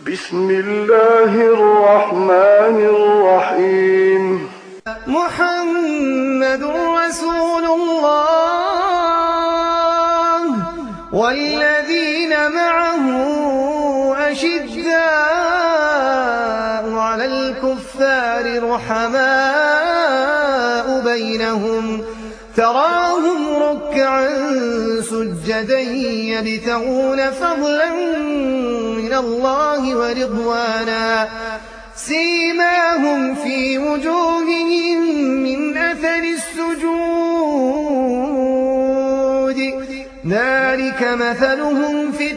بسم الله الرحمن الرحيم محمد رسول الله والذين معه أشداء على الكفار رحماء بينهم تراهم ركعا سجدا يبتغون فضلا من الله ورضوانا سيماهم في وجوههم من أثر السجود ذلك مثلهم في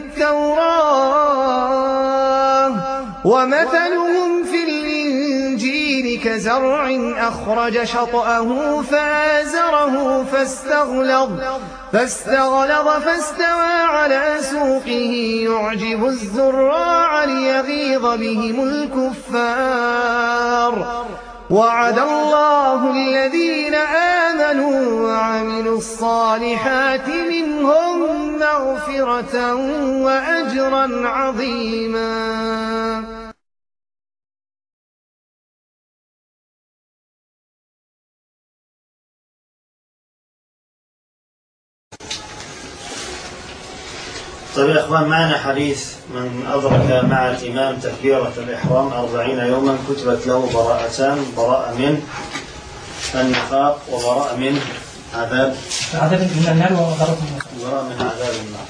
التوراة ومثلهم في الإنجيل كزرع أخرج شطأه فآزره فاستغلظ فاستغلظ فاستوى على سوقه يعجب الزراع ليغيظ بهم الكفار وعد الله الذين آمنوا وعملوا الصالحات منهم مغفرة وأجرا عظيما طيب يا إخوان معنا حديث من أدرك مع الإمام تكبيرة الإحرام أربعين يوما كتبت له براءتان براءة من النفاق وبراءة من عذاب عذاب من النار وغرق من النار براءة من عذاب النار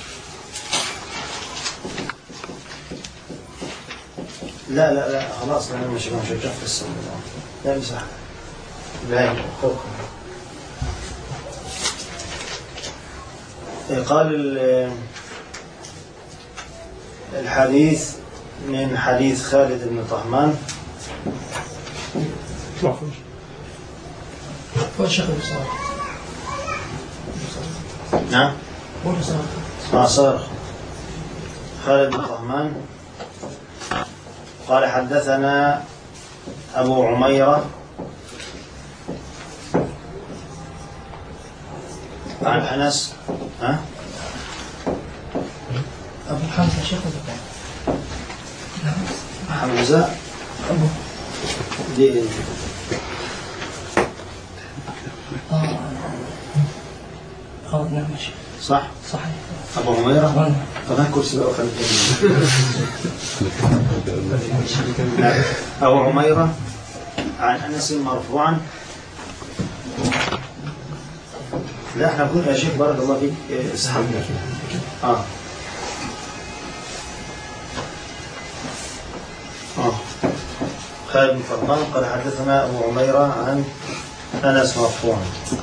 لا لا لا خلاص أنا مش مش في السنة لا مسح لا فوق قال ال- الحديث من حديث خالد بن طهمان هو الشيخ ابو صالح نعم هو ابو صالح معصر خالد بن طهمان قال حدثنا أبو عميرة عن أنس ها ابو حمزه شيخ ابو حمزة ابو دي اه اه نعم يا شيخ صح صحيح أبو عميرة اه طب هات كرسي بقى وخليك نعم. أبو عميرة عن أنس مرفوعا لا احنا نقول يا شيخ بارك الله فيك إيه، اسحب اه اه خالد بن فرمان قال حدثنا أبو عميرة عن أنس مرفوعا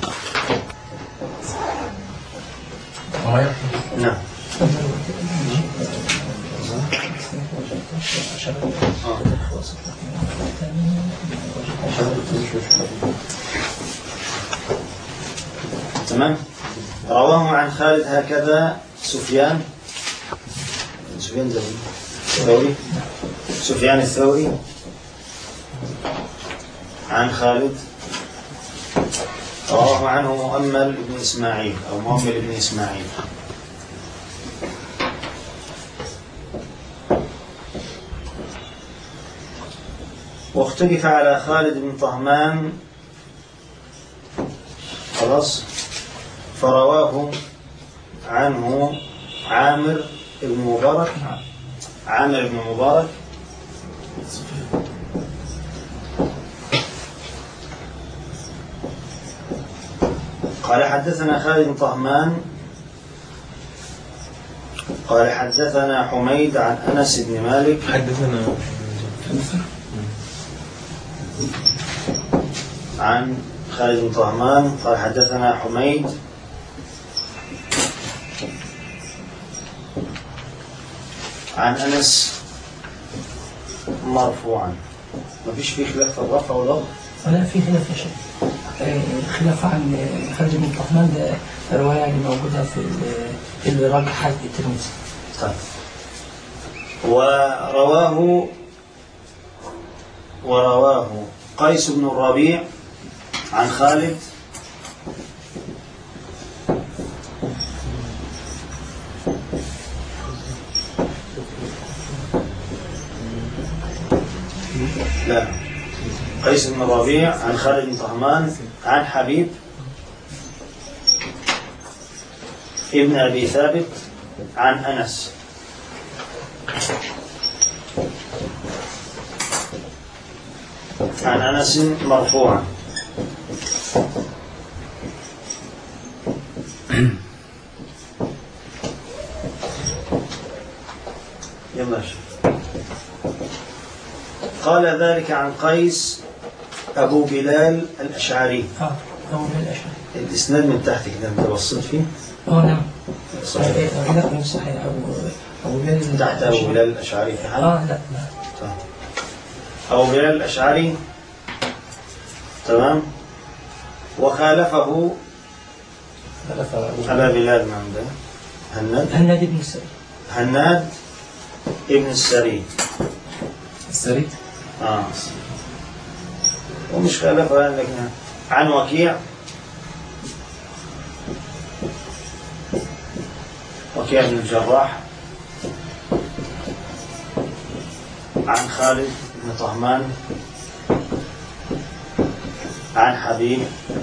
نعم تمام رواه عن خالد هكذا سفيان سفيان زوي الثوري سفيان الثوري عن خالد رواه عنه مؤمل بن إسماعيل أو مؤمل بن إسماعيل واختلف على خالد بن طهمان خلاص فرواه عنه عامر بن مبارك عامر بن مبارك قال حدثنا خالد بن طهمان قال حدثنا حميد عن انس بن مالك حدثنا عن خالد بن طهمان قال حدثنا حميد عن انس مرفوعا ما فيش فيه خلاف في الرفع والضبط ولا في خلاف يا شيخ آه، خلاف عن آه، خالد بن طهمان ده رواية يعني موجودة في ال- اللي رجح الترمذي طيب ورواه ورواه قيس بن الربيع عن خالد لا قيس بن الربيع عن خالد بن طهمان عن حبيب ابن أبي ثابت عن أنس عن أنس مرفوعا يلا يا شيخ. قال ذلك عن قيس أبو بلال الأشعري اه هو من الاشهر الإسناد من تحت كده أنت بصيت فيه اه نعم صحيح. آه، لا مش صحيح ابو ابو بلال تحت أبو بلال الأشعري في حال اه لا لا طيب. أبو بلال الأشعري تمام وخالفه ثلاثة أبو أبا بلال ما عنده هناد هناد بن السري هناد ابن السري السري آه. ومش خالفه لكن عن وكيع وكيع بن الجراح عن خالد بن طهمان عن حبيب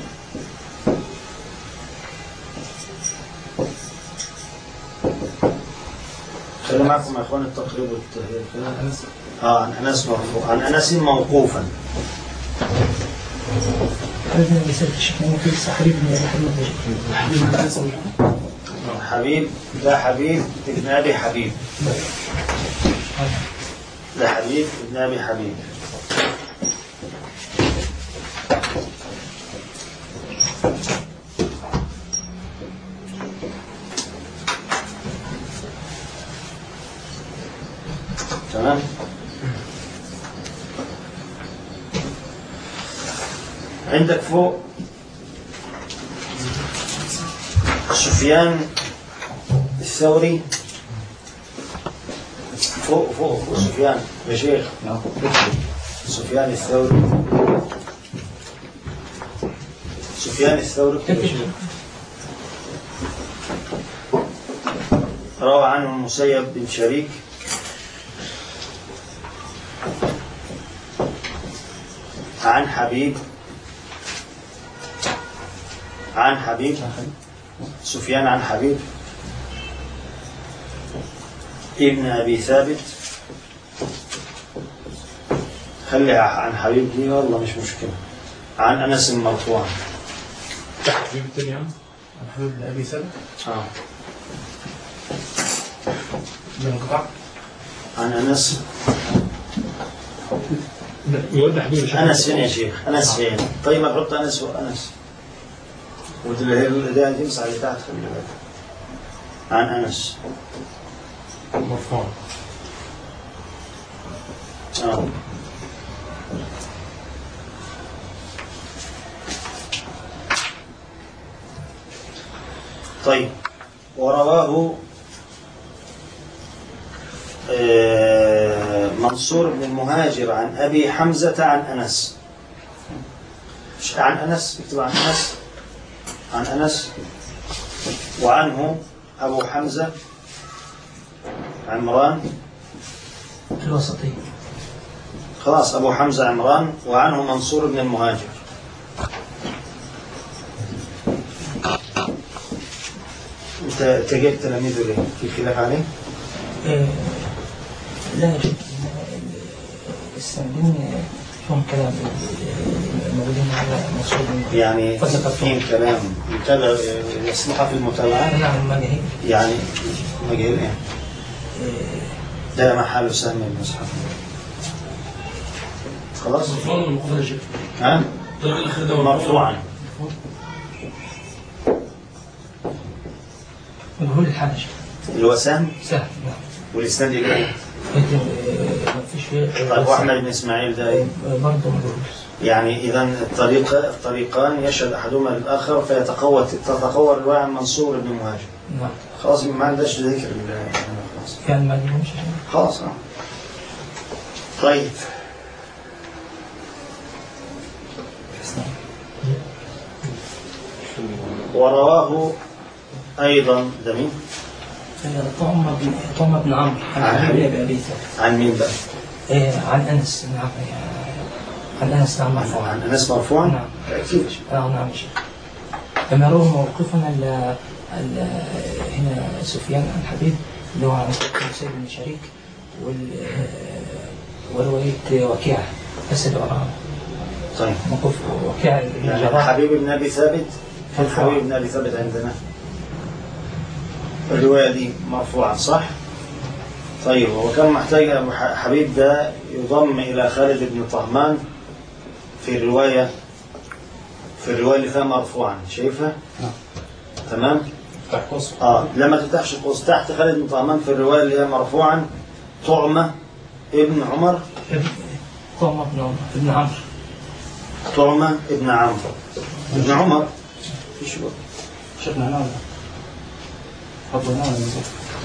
خلي معكم يا اخوان التقريب والتهيئ كده. أنس اه عن انس مرفوع عن انس موقوفا هذا رسالة الشيخ في صحيح بن ابي حبيب حبيب أنس حبيب ده حبيب ابن ابي حبيب ده حبيب ابن ابي حبيب تمام عندك فوق سفيان الثوري فوق فوق فوق سفيان يا شيخ سفيان الثوري سفيان الثوري يا شيخ. روى عنه المسيب بن شريك عن حبيب عن حبيب سفيان عن حبيب ابن أبي ثابت خلي عن حبيب دي والله مش مشكلة عن أنس مرفوعا حبيب التاني عن حبيب بن أبي ثابت آه. بن قطع عن أنس يودع حبيب الشيخ أنس فين يا شيخ أنس فين طيب ما تحط أنس وأنس والإداء تمسح اللي تحت خلي بالك عن أنس مرفوع آه. طيب ورواه آه، منصور بن المهاجر عن أبي حمزة عن أنس مش عن أنس اكتب عن أنس عن أنس وعنه أبو حمزة عمران الوسطية خلاص أبو حمزة عمران وعنه منصور بن المهاجر أنت تجد تلاميذه ليه؟ في خلاف عليه؟ آه، لا يجب السندين فيهم كلام آه، موجودين على مقصود يعني فضل في كلام يتابع يصلح في المتابعة نعم ما هي يعني مجهول إيه؟ ده محل سهم المصحف خلاص؟ مرفوع ولا مقبل يا شيخ؟ ها؟ الطريق الأخير ده مرفوع. مرفوعا مجهول الحنش اللي هو سهم سهل نعم والإسناد إليه لكن آه، ما فيش فيه طيب وأحمد بن إسماعيل ده إيه؟ برضه مجهول يعني إذا الطريق الطريقان يشهد أحدهما للآخر فيتقوى تتقوى الرواية عن منصور بن مهاجر نعم خلاص ما عندهاش ذكر ال- خلاص كان ما لهمش خلاص آه. طيب ورواه أيضا ده مين؟ طعم بن طعم بن عمرو عن عن حبيب حبيب. ابي ابي ثابت عن مين بقى؟ إيه عن انس نعم إيه، عن انس نعم مرفوعا عن انس مرفوعا نعم اكيد يا شيخ. اه نعم يا شيخ كما روى موقفا ال- ال- هنا سفيان عن حبيب اللي هو عن سيد بن شريك وال ورواية وكيع بس اللي وراها طيب موقف وكيع بن يعني الجراح حبيب بن ابي ثابت فين مرفوع. حبيب بن ابي ثابت عندنا الروايه دي مرفوعه صح طيب وكان محتاج أبو ح- حبيب ده يضم الى خالد بن طهمان في الروايه في الروايه اللي فيها مرفوعا شايفها نعم. تمام تحت قصر اه لما تفتحش قوس تحت خالد بن طهمان في الروايه اللي هي مرفوعا طعمه ابن عمر طعمة بن عمر بن عمرو طعمه ابن عمرو ابن عمر في شباب شفنا هنا ولا حطوا هنا ولا نزل؟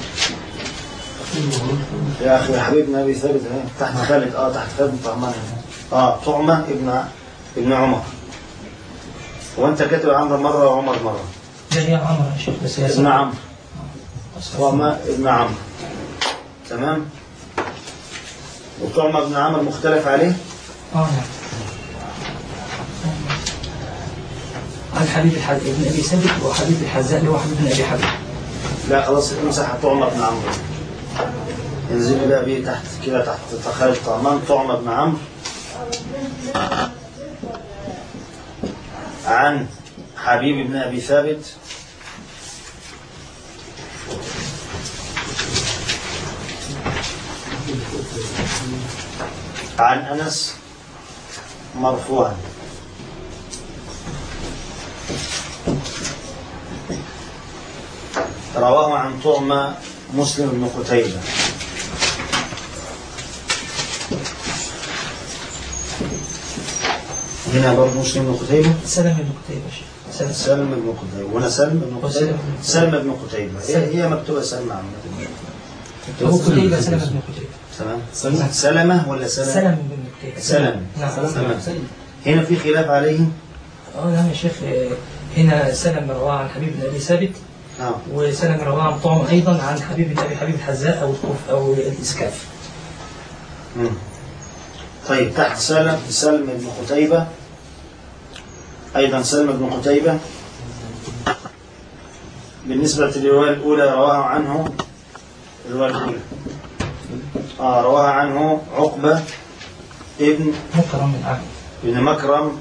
يا اخي يا حبيبنا ابي ثابت اهي تحت خالد اه تحت خالد بن طهمان هنا. اه طعمه ابن ابن عمر وانت كاتب عمرو مره وعمر مره ده هي عمرو يا شيخ بس هي ابن عمرو طعمه ابن عمرو تمام وطعمه ابن عمرو مختلف عليه اه نعم عن حبيب الحز... ابن ابي ثابت وحبيب الحذاء اللي هو حبيب بن ابي حبيب لا خلاص امسح طعمه ابن عمرو انزل بقى بيه تحت كده تحت خالد طهمان طعمه ابن عمرو عن حبيب بن ابي ثابت عن انس مرفوعا رواه عن طعمة مسلم بن قتيبة هنا برضه مسلم بن قتيبة سلم بن قتيبة يا شيخ سلم سلم بن قتيبة وهنا سلم بن قتيبة وسلم. سلم بن قتيبة هي, هي مكتوبة سلم عامة هو قتيبة سلم بن قتيبة تمام سلمة ولا سلم؟ سلم بن قتيبة سلم. نعم تمام. هنا في خلاف عليه اه نعم يا شيخ آه، هنا سلم رواه عن حبيب بن ابي ثابت نعم وسلم رواه عن طعم ايضا عن حبيب بن ابي حبيب الحذاء او الكوف او الاسكاف مم. طيب تحت سلم سلم بن قتيبة أيضا سلم بن قتيبة بالنسبة للرواية الأولى رواها عنه الرواية الأولى آه رواها عنه عقبة ابن مكرم من عام ابن مكرم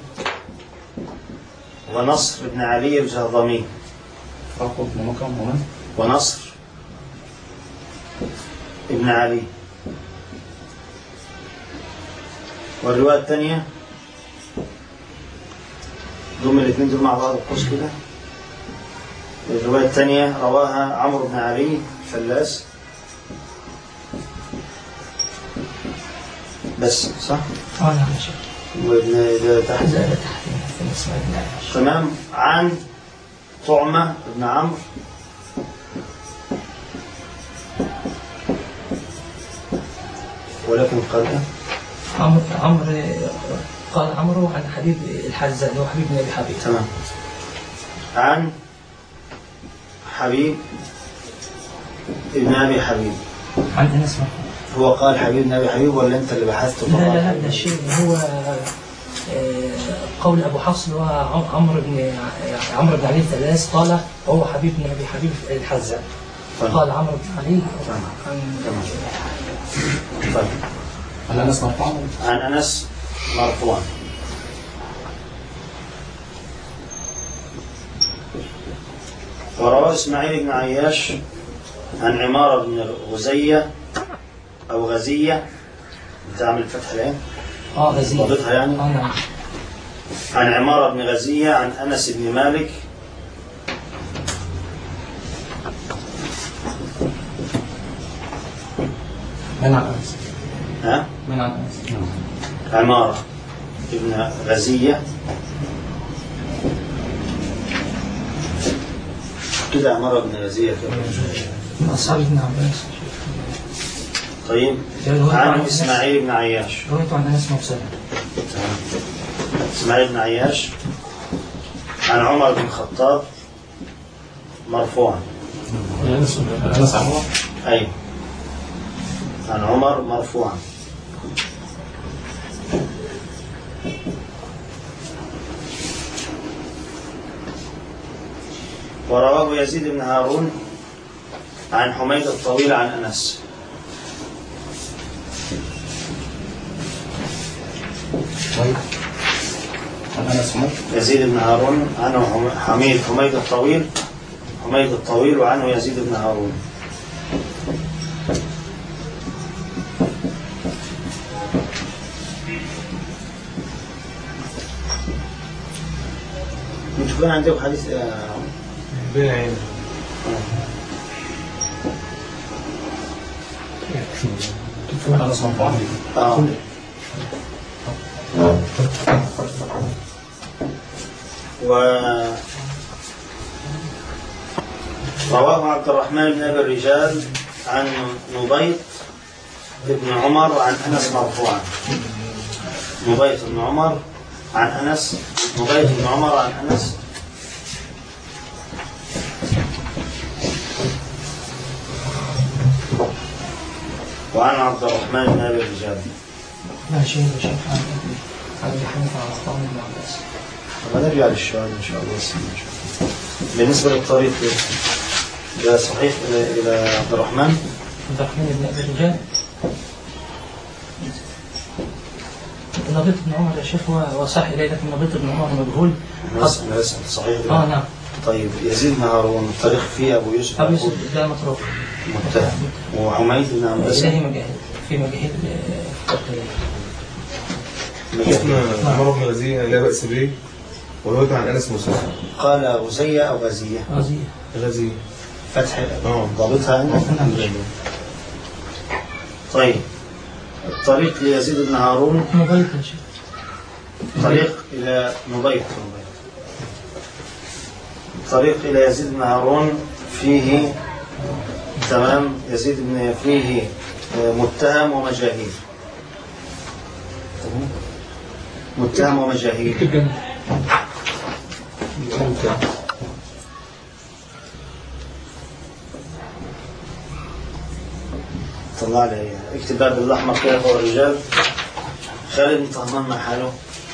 ونصر بن علي الجهضمي عقب بن مكرم ومن؟ ونصر ابن علي والرواية الثانية ضم الاثنين دول مع بعض القوس كده الرواية الثانية رواها عمرو بن علي فلاس بس صح؟ اه نعم يا شيخ وابن ده تحت زاد تحت في اسماء الله يا شيخ. تمام عن طعمة بن عمرو ولكن قال إيه؟ عمرو عمرو قال عمرو عن حبيب الحذاء اللي هو حبيب بن ابي حبيب تمام عن حبيب ابن ابي حبيب عن انس مرفوع. هو قال حبيب بن ابي حبيب ولا انت اللي بحثت لا لا لا ده شيء هو آه، قول ابو حفص اللي هو عم- عمرو بن عمرو بن علي الثلاث قال هو حبيب بن ابي حبيب الحذاء طيب. قال عمرو بن علي تمام. عن طيب هل انس مرفوع؟ عن انس مرفوعا وروى اسماعيل بن عياش عن عمارة بن غزية أو غزية بتعمل الفتح الآن اه غزية ضابطها يعني اه نعم عن عمارة بن غزية عن أنس بن مالك من عن انس؟ ها من عن انس؟ عمارة بن غزية كده عمارة بن غزية كده من اصحاب ابن عباس طيب روايته عن عن أنس- إسماعيل بن عياش روايته عن انس مرسلا إسماعيل بن عياش عن عمر بن الخطاب مرفوعا انس انس عمر أي عن عمر مرفوعا ورواه يزيد بن هارون عن حميد الطويل عن أنس طيب أنا اسمه يزيد بن هارون عنه حم- حميد حميد الطويل حميد الطويل وعنه يزيد بن هارون انتوا كان عندكم حديث آه، بين عين أنا اسمه مرفوع آه. و رواه عبد الرحمن بن ابي الرجال عن نبيط بن عمر عن انس مرفوعا نبيط بن عمر عن انس نبيط بن عمر عن انس وعن عبد الرحمن بن ابي الرجال لا شيء لا شيء عن عن ابي حنيفه عن عطاء بن عباس ونرجع للشهادة إن شاء الله السنة إن شاء الله. بالنسبة للطريق إلى صحيح إلى إلى عبد الرحمن عبد الرحمن بن ابي الرجال نبيط بن عمر يا شيخ هو وصح اليه لكن نبيط بن عمر مجهول بس بس صحيح اه نعم طيب يزيد بن هارون الطريق فيه أبو يوسف ابو يوسف ده متروك متهم وحميد بن عباس الهي مجاهد في مجاهد آه، مجاهد. شفنا عمر بن غزية لا بأس به ورويته عن أنس موسى قال غزية أو غزية غزية غزية فتح آه. ضابطها عندك طيب الطريق ليزيد بن هارون نبيط يا شيخ طريق إلى نبيط طريق إلى يزيد بن هارون فيه تمام يزيد بن فيه آه، متهم ومجاهيل تمام؟ متهم ومجاهيل طلع لي اكتب باب الأحمر كده فوق الرجال خالد بن طهمان مع حاله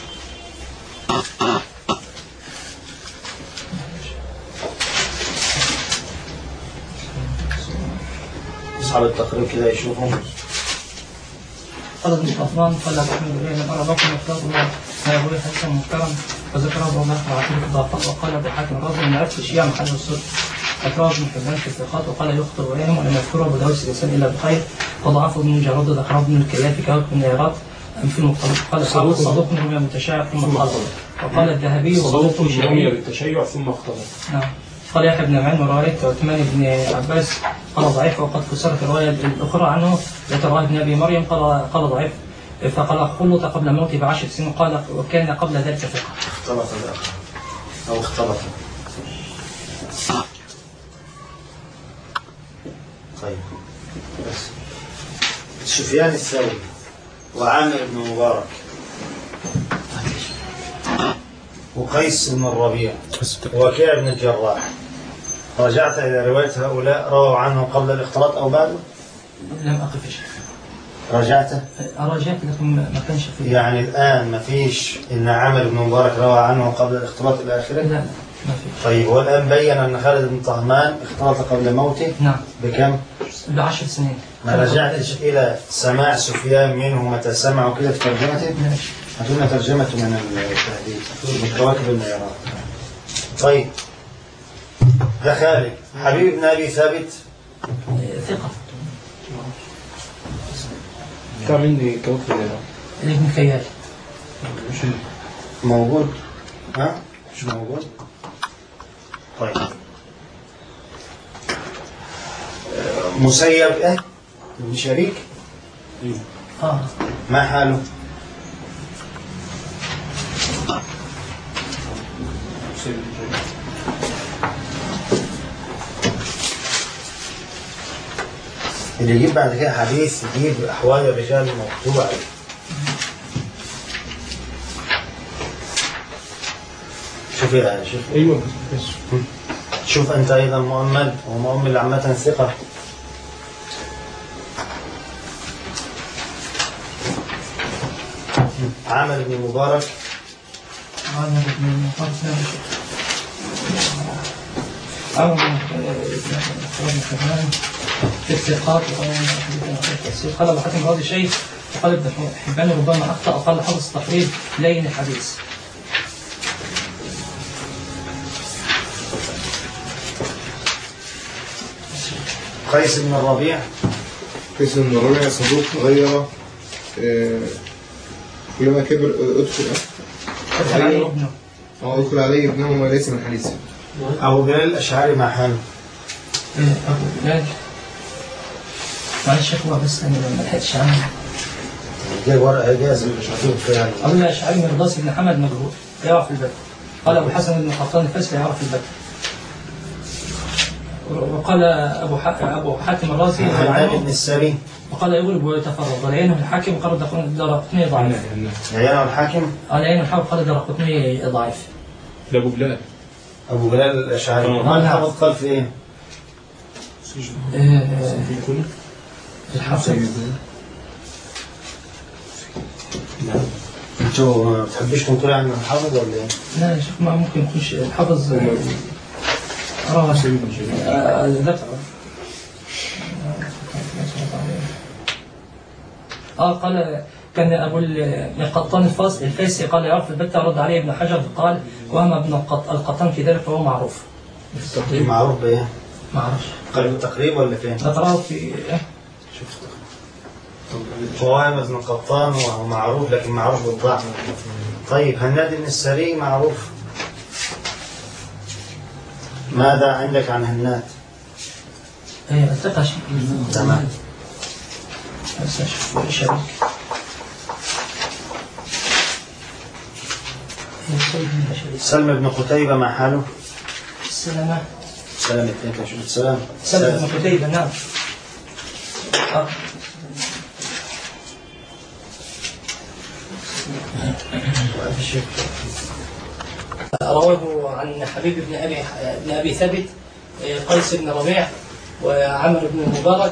أصحاب التقريب كده يشوفهم قال ابن صفوان قال محمد بن لم ارى بكر مفتاح الله ما يقول حسن محترم وذكره ابو بكر عتيق الضعفاء وقال ابو حاتم الرازي ما عرفت الشيعة محل الصدق ذكره ابن حبان في الثقات وقال يخطر ويهم ولم يذكره ابو داود السلسال الا بخير وضعفه ابن جراد ذكره ابن الكلافي كوكب النيرات أم في المختلط قال صدوق صدوق رمي المتشاع ثم خلط وقال الذهبي صدوق وصدوق رمي شهيد بالتشيع ثم اختلط نعم قال يحيى بن معين ورواية عثمان بن عباس قال ضعيف وقد فسرت الرواية الأخرى عنه لترواه ابن أبي مريم قال قال ضعيف فقال خلط قبل موته بعشر سنين قال وكان قبل ذلك ثقة اختلط الآخر أو اختلط طيب بس سفيان الثوري وعامر بن مبارك وقيس بن الربيع وكيع بن الجراح رجعت إلى رواية هؤلاء رووا عنه قبل الاختلاط أو بعده لم أقف يا شيخ رجعته أراجعت لكن ما كانش في يعني الآن ما فيش إن عامر بن مبارك روى عنه قبل الاختلاط إلى آخره لا لا ما في طيب والآن بين أن خالد بن طهمان اختلط قبل موته نعم بكم؟ بعشر سنين ما رجعتش إلى سماع سفيان منه متى سمعوا كده في ترجمته؟ ماشي هاتوا ترجمته من التهديد من كواكب النيران طيب ده خالد حبيب بن أبي ثابت آه، ثقة بتاع مني كوكب النيران ابن خيال موجود ها؟ مش موجود؟ طيب آه، مسيب إيه؟ ابن شريك اه ما حاله؟ اللي يجيب بعد كده حديث يجيب أحوال الرجال المكتوبة عليه شوف يا شوف ايوه شوف أنت أيضا مؤمل ومؤمل عامة ثقة عامر بن مبارك عامر بن المقارب عامر بن حبان في الثقات التفسير قال ابو حاتم راضي شيء وقال ابن حبان ربما اخطا وقال حفظ التقريب لين الحديث قيس بن الربيع قيس بن الربيع صدوق غير آه، كلما كبر ادخل فتح عليه ابنه اه ادخل عليه ابنه وليس من حديثه أبو بلال الأشعري مع حاله إيه، ابو بلال معلش يا اخوة بس انا ما لحقتش عنه جايب ورقة إجازة مش مكتوب فيها أبو الأشعري من الراس بن حمد مجهول لا يعرف البدء قال أبو الحسن بن قطان الفاس لا يعرف البدء وقال أبو ح... أبو حاتم الرازي حماد بن السري وقال يغلب ويتفرد ولا ينهى الحاكم وقال الدرقطني ضعيف عيان الحاكم قال ينهى الحاكم قال الدرقطني ضعيف ده ابو بلال أبو بلال الأشعري آه. ما الحافظ قال في إيه؟ آه، الحافظ أنتوا ما بتحبوش تنقلوا عن الحافظ ولا إيه؟ لا يا شيخ ما ممكن يكونش الحافظ آه، روى آه، ذكر اه قال كان ابو ال- القطان الفاس الفاسي قال يعرف البتة رد عليه ابن حجر قال وهم ابن القط- القطان في ذلك فهو معروف معروف بإيه؟ ما اعرفش قال التقريب ولا فين؟ ذكره في إيه؟ قوام بن قطان وهو معروف لكن معروف بالضعف طيب هناد بن السري معروف ماذا عندك عن هناد؟ ايه التقى شيء تمام بس اشوف ايش هذيك. إيه، سيد من البشرية. سلم بن قتيبة مع حاله السلامة سلام اثنين شوف السلام سلم بن قتيبة نعم آه. رواه عن حبيب بن ابي بن ابي ثابت آه، قيس بن ربيع وعمر بن المبارك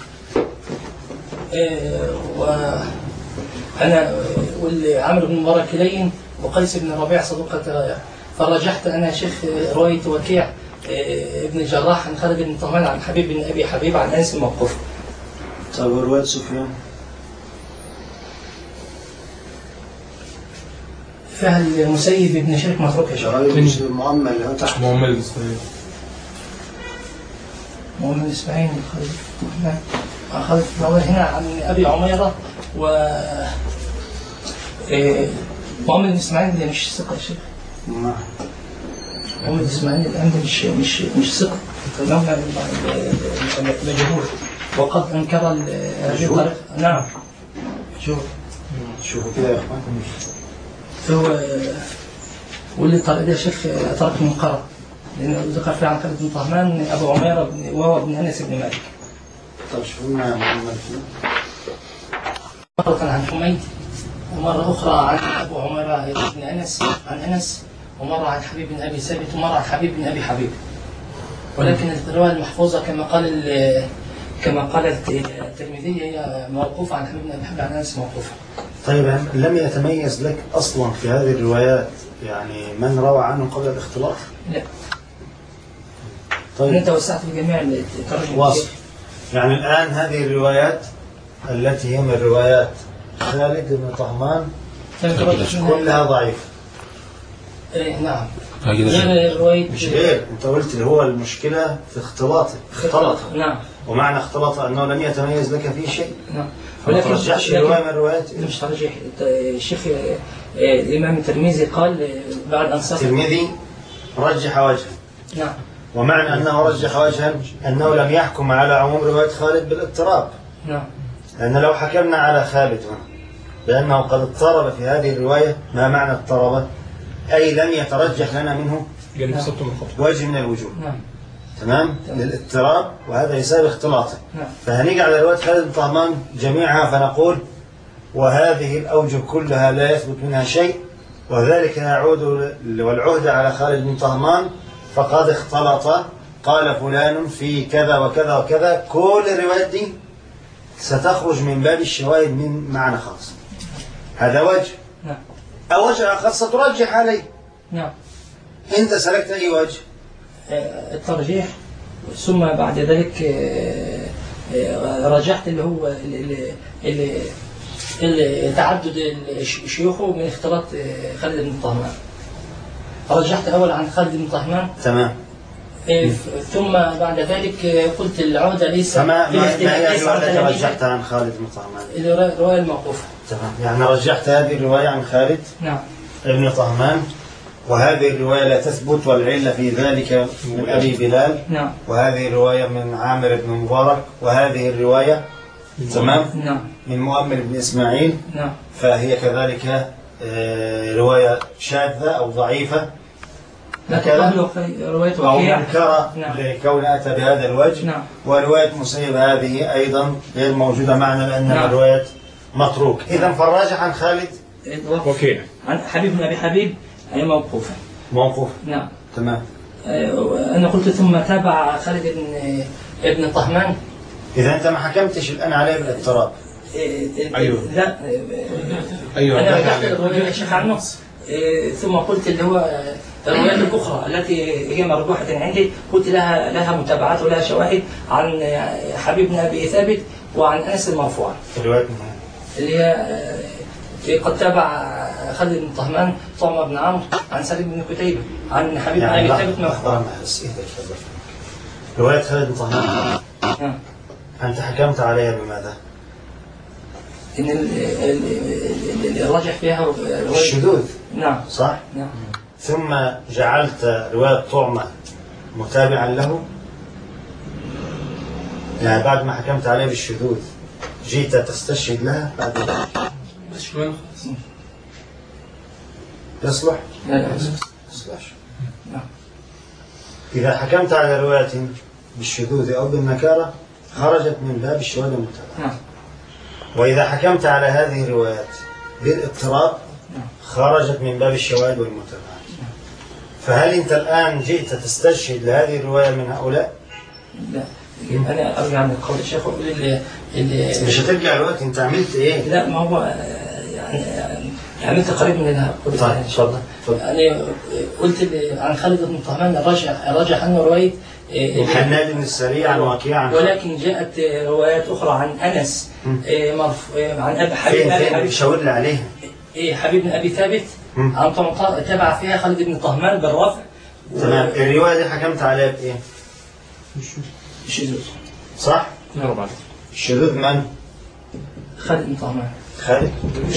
آه، وانا وعمر بن المبارك لين وقيس بن ربيع صدوقة فرجحت انا شيخ روايه وكيع آه، ابن الجراح عن خالد بن طهمان عن حبيب بن ابي حبيب عن انس موقوف طيب ورواية سفيان فيها المسيب بن شريك متروك يا شيخ شرايط مؤمل اللي هو تحت محمد الاسماعيلي مؤمن اسماعيل خالد نعم. عن خالد بن عمر هنا عن ابي عميره و إيه، مؤمن اسماعيل اللي مش ثقه يا شيخ نعم. مؤمن اسماعيل الان ده مش مش مش ثقه تمام مجهول وقد انكر ال- هذه مجهول؟ الطريقه نعم مجهول شوفوا كده يا اخوان فهو واللي الطريقه دي يا شيخ طريق منقرة لانه ذكر فيها عن خالد بن طهمان ابو عميره بن- وهو ابن انس بن مالك طب شوفوا لنا محمد مرة عن حميد ومرة أخرى عن أبو عميرة بن أنس عن أنس ومرة عن حبيب بن أبي ثابت ومرة عن حبيب بن أبي حبيب ولكن الرواية المحفوظة كما قال ال- كما قال الترمذي هي موقوفة عن حبيب بن أبي حبيب عن أنس موقوفة طيب لم يتميز لك اصلا في هذه الروايات يعني من روى عنه قبل الاختلاط لا طيب أنت وسعت في جميع الترجمة واصل يعني الآن هذه الروايات التي هي من روايات خالد بن طهمان كلها ضعيفة إيه نعم كده شيء. غير رواية مش غير انت قلت اللي هو المشكلة في اختلاطه اختلط نعم ومعنى اختلط انه لم يتميز لك فيه شيء نعم فما ترجحش رواية من الروايات مش ترجيح الشيخ آه، الإمام الترمذي قال آه، بعد أن سافر الترمذي رجح وجها نعم ومعنى انه رجح وجها انه لم يحكم على عموم رواية خالد بالاضطراب نعم لأن لو حكمنا على خالد هنا بأنه قد اضطرب في هذه الرواية ما معنى اضطرب؟ أي لم يترجح لنا منه جانب سبت من خطوة وجه من الوجوه نعم تمام؟ للاضطراب وهذا يساوي اختلاطه نعم فهنيجي على رواية خالد بن طهمان جميعها فنقول وهذه الأوجه كلها لا يثبت منها شيء وذلك يعود ل- والعهد على خالد بن طهمان فقد اختلط قال فلان في كذا وكذا وكذا كل الروايات دي ستخرج من باب الشواهد من معنى خاص هذا وجه نعم أو وجه آخر سترجح عليه نعم أنت سلكت أي وجه آه، الترجيح ثم بعد ذلك آه، آه، رجحت اللي هو اللي, اللي, اللي تعدد الش- شيوخه من اختلاط آه، خالد بن طهمان رجحت أول عن خالد بن طهمان تمام آه، ف- ثم بعد ذلك آه، قلت العودة ليس فما ما ما بالاختلاف هي ليس عن الرواية التي تلاميذه. رجحتها عن خالد بن طهمان الرواية الرواية الموقوفة تمام يعني رجحت هذه الرواية عن خالد نعم ابن طهمان وهذه الرواية لا تثبت والعلة في ذلك من أبي بلال نعم وهذه الرواية من عامر بن مبارك وهذه الرواية تمام نعم من مؤمل بن إسماعيل نعم فهي كذلك آه، رواية شاذة أو ضعيفة لكن هكذا؟ قبله في رواية أو وكيع منكرة نعم. لكون أتى بهذا الوجه نعم ورواية مسيب هذه أيضا غير موجودة معنا لأنها نعم. رواية متروك إذا فالراجح عن خالد وكيع عن حبيب بن أبي حبيب هي موقوفة موقوف نعم تمام آه، أنا قلت ثم تابع خالد بن ابن طهمان إذا أنت ما حكمتش الآن عليه بالاضطراب آه، أيوه. لا آه، ايوه أنا ده رجعت يعني. الرواية يا شيخ عنه آه، ثم قلت اللي هو آه، الروايات الأخرى التي هي مرجوحة عندي قلت لها لها متابعات ولها شواهد عن آه، حبيب بن أبي ثابت وعن أنس المرفوع رواية اللي هي آه، قد تابع خالد بن طهمان طعمة بن عمرو عن سالم بن كتيبة عن حبيب بن أبي ثابت مرفوع لحظة بس إيه ده يتفضل. رواية خالد بن طهمان نعم. أنت حكمت عليها بماذا؟ إن ال- ال- ال- الراجح فيها رواية الشذوذ نعم صح؟ نعم ثم جعلت رواية طعمة متابعا له يعني بعد ما حكمت عليه بالشذوذ جيت تستشهد لها بعد ذلك بس شوية يصلح؟ لا لا يصلحش نعم. إذا حكمت على رواية بالشذوذ أو بالنكارة خرجت من باب الشواذ المتابعة نعم وإذا حكمت على هذه الروايات بالاضطراب نعم. خرجت من باب الشواذ والمتابعة فهل أنت الآن جئت تستشهد لهذه الرواية من هؤلاء؟ لا أنا أرجع من قول الشيخ وأقول اللي اللي مش هترجع الوقت أنت عملت إيه؟ لا ما هو آه، يعني آه، عملت قريب من اللي هقوله طيب، إن شاء الله اتفضل. يعني قلت اللي عن خالد بن طهمان الراجح الراجح عنه رواية آه، وحناد بن السريع عن وكيع عن ولكن جاءت آه، روايات أخرى عن أنس مم. آه، مرف- آه، عن أبي حبيب فين أبي فين حبيب شاور لي عليها إيه حبيب بن أبي ثابت مم. عن طمطا تبع فيها خالد بن طهمان بالرفع تمام الرواية دي حكمت عليها بإيه؟ شذوذ صح؟ نضرب عليه الشذوذ من؟ خالد بن طهمان خالد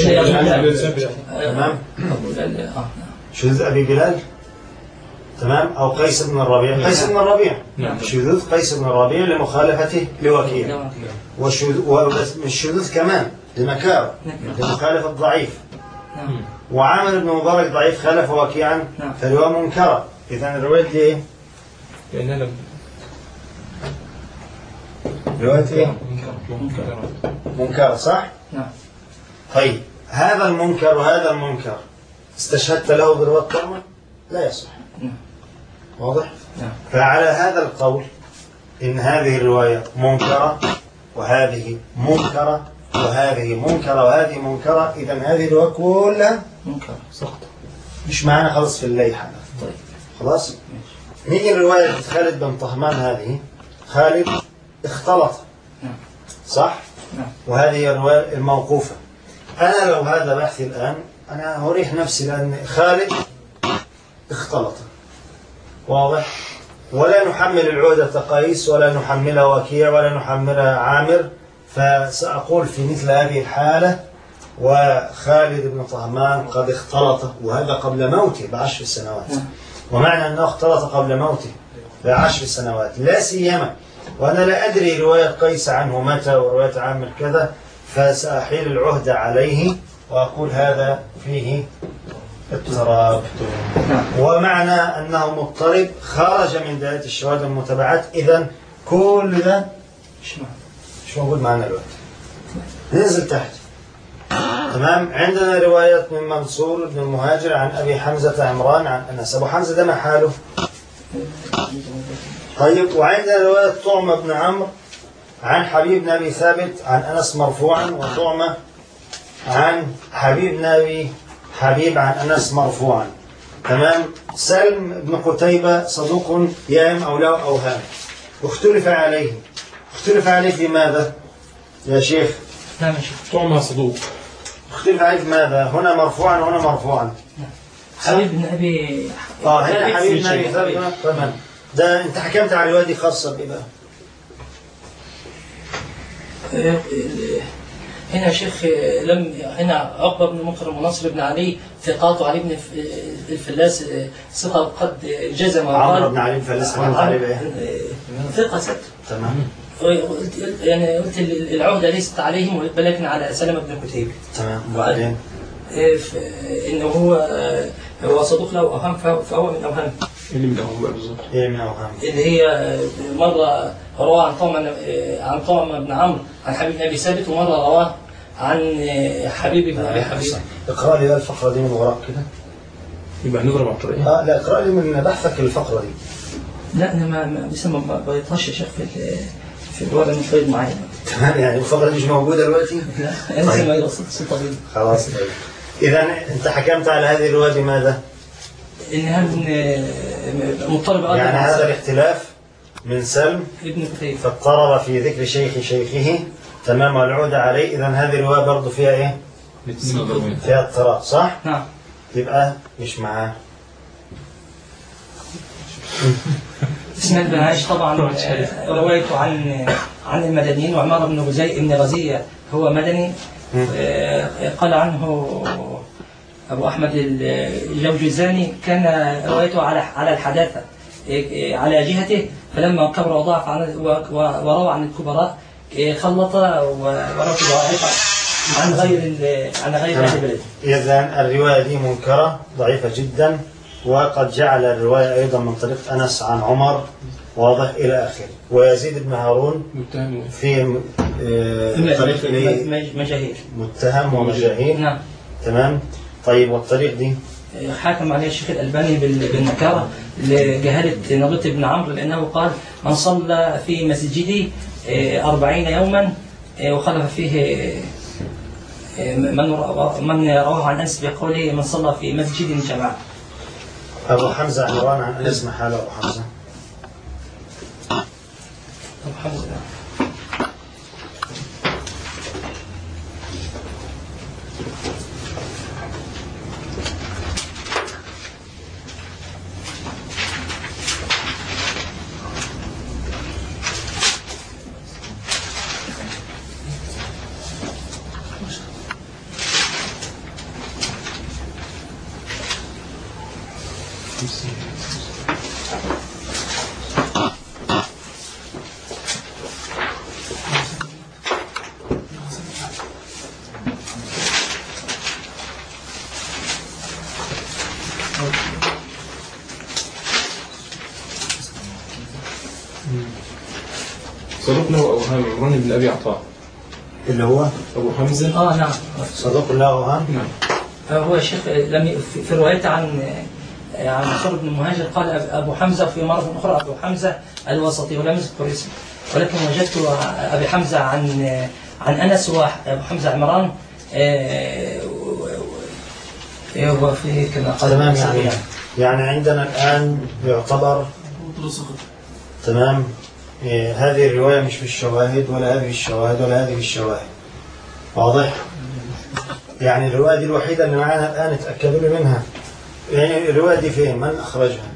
تمام اه شذوذ أبي بلال تمام أو قيس بن الربيع قيس بن الربيع نعم. شذوذ قيس بن الربيع لمخالفته لوكيع نعم. وشذ- والشذوذ كمان لمكاره لمخالفة ضعيف نعم. وعامر بن مبارك ضعيف خالف وكيعا نعم. فالرواية منكرة إذا الرواية دي إيه؟ لأنها لم رواية إيه؟ منكر منكرة صح؟ نعم طيب هذا المنكر وهذا المنكر استشهدت له برواية طعمة؟ لا يصح نعم. واضح؟ نعم. فعلى هذا القول إن هذه الرواية منكرة وهذه منكرة وهذه منكرة وهذه منكرة إذا هذه الرواية كلها منكر سقط مش معانا خلاص في الليحة طيب خلاص نيجي الرواية خالد بن طهمان هذه خالد اختلط نعم. صح؟ نعم. وهذه هي الرواية الموقوفة أنا لو هذا بحثي الآن أنا أريح نفسي لأن خالد اختلط واضح؟ ولا نحمل العهدة قيس ولا نحملها وكيع ولا نحملها عامر فسأقول في مثل هذه الحالة وخالد بن طهمان قد اختلط وهذا قبل موته بعشر سنوات نعم. ومعنى أنه اختلط قبل موته بعشر سنوات لا سيما وأنا لا أدري رواية قيس عنه متى ورواية عامر كذا فسأحيل العهدة عليه وأقول هذا فيه اضطراب نعم ومعنى أنه مضطرب خرج من دائرة الشواذ والمتابعات إذا كل ده ايش معنى؟ مش موجود معنا الوقت ننزل تحت تمام عندنا رواية من منصور بن المهاجر عن أبي حمزة عمران عن أنس أبو حمزة ده ما حاله طيب وعندنا رواية طعمة بن عمرو عن حبيب بن أبي ثابت عن أنس مرفوعا وطعمة عن حبيب بن أبي حبيب عن أنس مرفوعا تمام سلم بن قتيبة صدوق يهم أو له أوهام اختلف عليه اختلف عليه في ماذا يا شيخ نعم يا شيخ طعمة صدوق اختلف عليه في ماذا هنا مرفوعا وهنا مرفوعا حبيب بن ابي اه هنا حبيب بن أبي شيخ. ثابت تمام ده انت حكمت على الرواية دي خاصة بإيه بقى آه، آه، هنا يا شيخ آه، لم هنا عقبه بن مكرم ونصر بن علي ثقات وعلي بن ف- آه، الفلاس آه، ثقه قد جزم عمرو وقال بن علي الفلاس حكمت عليه بإيه آه، ثقه ست تمام قلت يعني قلت العهده ليست عليهم ولكن على سلمه بن كتيبه تمام وبعدين آه، ف- انه هو آه، هو صدوق له اوهام فهو فهو من اوهام اللي من أول بقى بالظبط ايه من اوهام اللي هي آه، مرة رواه عن طعم آه، عن طعم بن عمرو عن حبيب بن أبي ثابت ومرة رواه عن آه، حبيب بن أبي حبيب اقرا لي بقى الفقرة دي من وراك كده يبقى هنضرب على الطريقة اه لا اقرا لي من بحثك الفقرة دي لا أنا ما ما لسه ما ما بيطهش يا شيخ في ال- في الورق المفيد معايا تمام يعني الفقرة دي مش موجودة دلوقتي لا أنا لسه ما يرصد طويل خلاص طيب اذا انت حكمت على هذه الرواية بماذا؟ إنها من آه، مضطرب أيضا يعني مع هذا سلم الاختلاف من سلم ابن كتيب فاضطرب في ذكر شيخ شيخه تمام والعودة عليه اذا هذه الرواية برضه فيها ايه؟ الاثنين مضروبين فيها اضطراب صح؟ نعم يبقى مش معاه اسماعيل بن عايش طبعا آه، روايته عن عن المدنيين وعمار بن غزي بن غزية هو مدني آه، قال عنه أبو أحمد الجوجزاني كان روايته على على الحداثة آه، على جهته فلما كبر وضعف عن و- و- وروى عن الكبراء آه، خلط و- وروى ضعيف عن غير ال- عن غير أهل بلده إذا الرواية دي منكرة ضعيفة جدا وقد جعل الرواية أيضا من طريق أنس عن عمر واضح إلى آخره ويزيد بن هارون متهم في آه، طريق إليه مج- مجاهير متهم ومجاهيل نعم تمام طيب والطريق دي حاكم عليه الشيخ الألباني بال- بالنكارة لجهالة نضيط بن عمرو لأنه قال من صلى في مسجدي آه، أربعين يوما آه، وخلف فيه آه، من رو- من رواه عن أنس بقوله من صلى في مسجد جماعة أبو حمزة عمران عن أنس ما حاله أبو حمزة أبو حمزة. صدوق له أوهام عمران بن أبي عطاء اللي هو أبو حمزة آه نعم صدوق له أوهام نعم هو الشيخ لم ي- في- في روايته عن عن منصور بن مهاجر قال أب- أبو حمزة في مرة أخرى أبو حمزة الوسطي ولم يذكر اسمه ولكن وجدت أبي حمزة عن عن أنس وأبو حمزة عمران آه، و- و- هو في كما قال تمام النسائي يعني يعني عندنا الآن يعتبر تمام إيه، هذه الرواية مش في الشواهد ولا هذه في الشواهد ولا هذه في الشواهد واضح يعني الرواية دي الوحيدة اللي معانا الآن اتأكدوا لي منها يعني الرواية دي فين من أخرجها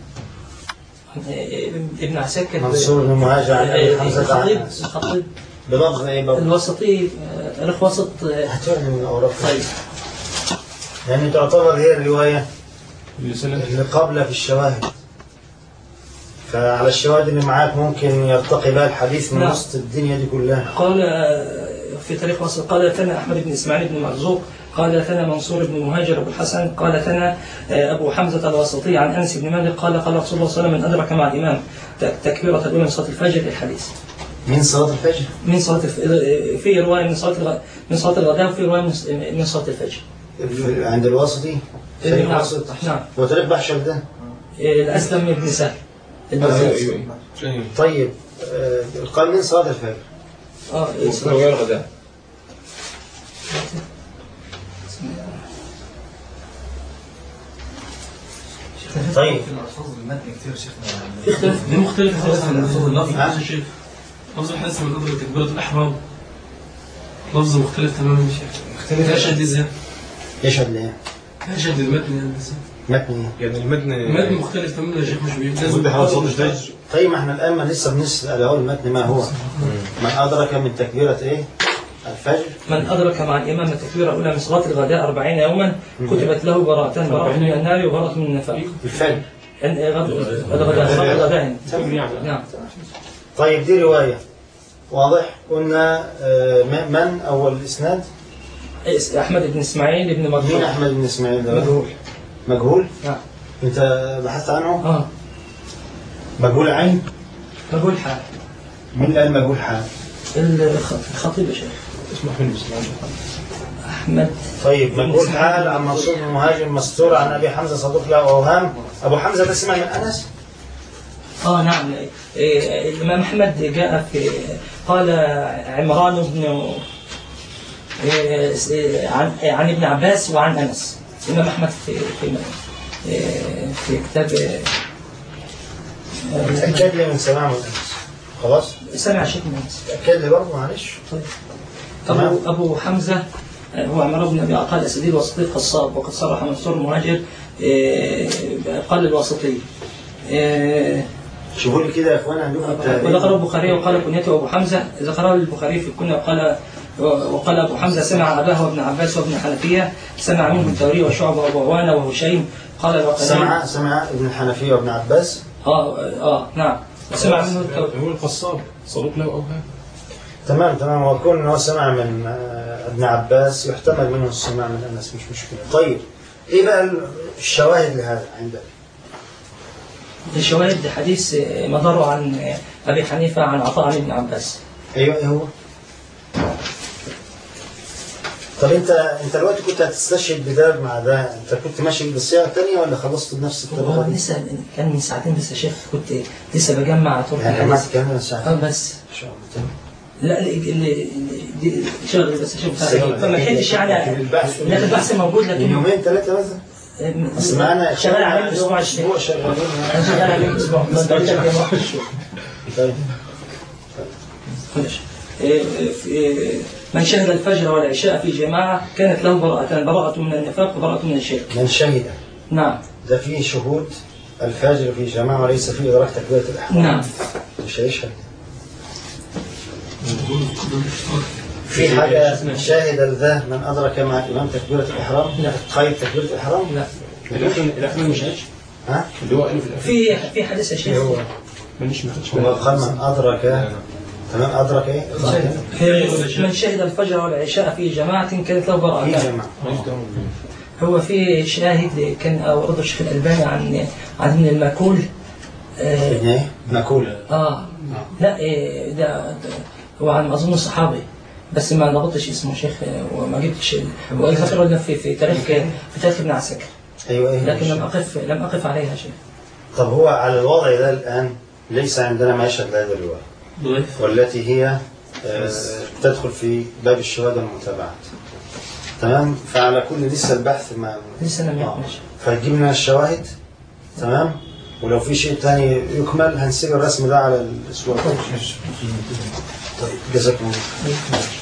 ابن عساكر منصور بن مهاجر عن أبي حمزة عن الخطيب أنس. الخطيب بلفظ إيه برضه الوسطي آه، رخ وسط آه، هاتوني من الأوراق طيب يعني تعتبر هي الرواية اللي سنة اللي قبل في الشواهد فعلى الشواهد اللي معاك ممكن يرتقي بها الحديث من نعم. وسط الدنيا دي كلها قال في تاريخ مصر قال ثنا احمد بن اسماعيل بن مرزوق قال ثنا منصور بن مهاجر ابو الحسن قال ثنا ابو حمزه الوسطي عن انس بن مالك قال قال رسول الله صلى الله عليه وسلم من ادرك مع الامام تك- تكبيره الاولى من صلاه الفجر الحديث من صلاة الفجر من صلاه الف... في روايه من صلاه الغ... من صلاه الغداء وفي روايه من من صلاه الفجر في- عند الواسطي في نعم الواسط نعم وطريق بحشر ده الاسلم بن سهل أيوة البزاز أيوة أيوة طيب آه، قال من صلاة الفجر اه رواية الغداء طيب في اختلاف دي مختلفة خالص عن لفظ اللفظ نعم. يا شيخ لفظ الحديث من أدرك تكبيرة الإحرام لفظ مختلف تماما يا شيخ مختلف يشهد ازاي؟ يشهد ليه؟ يشهد المتن يعني ازاي؟ متن ايه؟ يعني المتن المتن مختلف تماما يا شيخ مش بي- لازم ودي حاجة صوت جديد طيب ما احنا الآن ما لسه بنسأل اهو المتن ما هو؟ من أدرك من تكبيرة ايه؟ الفجر من أدرك مع الإمام التكبيرة الأولى من صلاة الغداء أربعين يوما كتبت له براءتان براءة من النار وبراءة من النفاق الفجر يعني غد- الغداء صلاة الغداء نعم طيب دي رواية واضح قلنا آه، م- من أول الإسناد؟ إس- أحمد بن إسماعيل بن مين مرزوق أحمد بن إسماعيل ده؟ مجهول مجهول؟ نعم أنت بحثت عنه؟ آه مجهول عين؟ مجهول حال مين اللي قال مجهول حال؟ الخ- الخطيب يا شيخ اسمه أحمد بن إسماعيل أحمد طيب مجهول حال عن منصور بن مهاجم مستور عن أبي حمزة صدوق له أوهام أبو حمزة ده سمع من أنس؟ آه نعم إيه، الإمام أحمد جاء في قال عمران بن إيه، إيه، عن عن ابن عباس وعن أنس الإمام أحمد في في إيه، في كتاب إيه، تأكد لي من سماع من أنس خلاص؟ سمع شيء من أنس تأكد لي برضه معلش طيب. أبو أبو حمزة آه، هو عمرو بن أبي عقال الأسدي الواسطي القصاب وقد صرح منصور المهاجر آه، قال الواسطي آه، شوفوا لي كده يا إخوان عندكم التاريخ. وذكر البخاري وقال كنيته أبو حمزة ذكره البخاري في الكنية وقال وقال أبو حمزة سمع أباه وابن عباس وابن حنفية سمع منه الثوري وشعبة وأبو عوانة وهشيم قال الوقدي سمع سمع ابن الحنفية وابن عباس آه آه نعم سمع منه الثوري هو القصاب صدوق له أوهام تمام تمام وكون ان هو سمع من آه، ابن عباس يحتمل منه السماع من انس مش مشكله طيب ايه بقى الشواهد لهذا عندك الشواهد حديث آه، مداره عن آه، أبي حنيفة عن عطاء عن ابن عباس ايوه ايه هو طب انت انت دلوقتي كنت هتستشهد بده مع ده انت كنت ماشي بالصيغه الثانيه ولا خلصت بنفس هو الطريقه دي؟ لسه كان من ساعتين بس يا شيخ كنت لسه بجمع طرق يعني ما الحديث تكمل ساعه اه بس ان شاء الله تمام. لا اللي اللي دي شغل بس شوف فما لحقتش لكن يعني البحث لكن البحث موجود من لكن يومين ثلاثه مثلا بس معانا شغال عليه الاسبوع الشيخ اسبوع شغالين انا شغال عليه الاسبوع بس بقيت أجمع. طيب ماشي. إيه، إيه، من شهد الفجر والعشاء في جماعة كانت له براءتان براءة من النفاق وبراءة من الشرك من شهد نعم ده فيه شهود الفجر في جماعه وليس فيه ادراك تكبيره الاحرام نعم مش هيشهد في حاجة شاهد ذا من أدرك مع الإمام تكبيرة الإحرام لا. قيد تكبيرة الإحرام لا الآخر الآخر مش عايش ها اللي هو قاله في الآخر في في حديث يا شيخ ماليش ما خدش هو قال من أدرك تمام أدرك إيه إيه، من شهد الفجر والعشاء في جماعة كانت له في براءتان جماعة هو في شاهد كان أورده الشيخ الألباني عن عن ابن الماكول آه, ابن إيه نقول آه لا إيه ده ده هو عن أظن صحابي بس ما ضبطش اسمه شيخ آه، وما جبتش وذكر له في في تاريخ في تاريخ ابن عساكر أيوة إيه لكن لم أقف لم أقف عليها شيء طب هو على الوضع ده الآن ليس عندنا ما يشهد لهذه الرواية ضعيف والتي هي آه، تدخل في باب الشهادة والمتابعات تمام فعلى كل لسه البحث ما لسه لم آه. يكمل شيء فهتجيب لنا الشواهد تمام ولو في شيء تاني يكمل هنسيب الرسم ده على الاسبوع الجاي. طيب جزاكم الله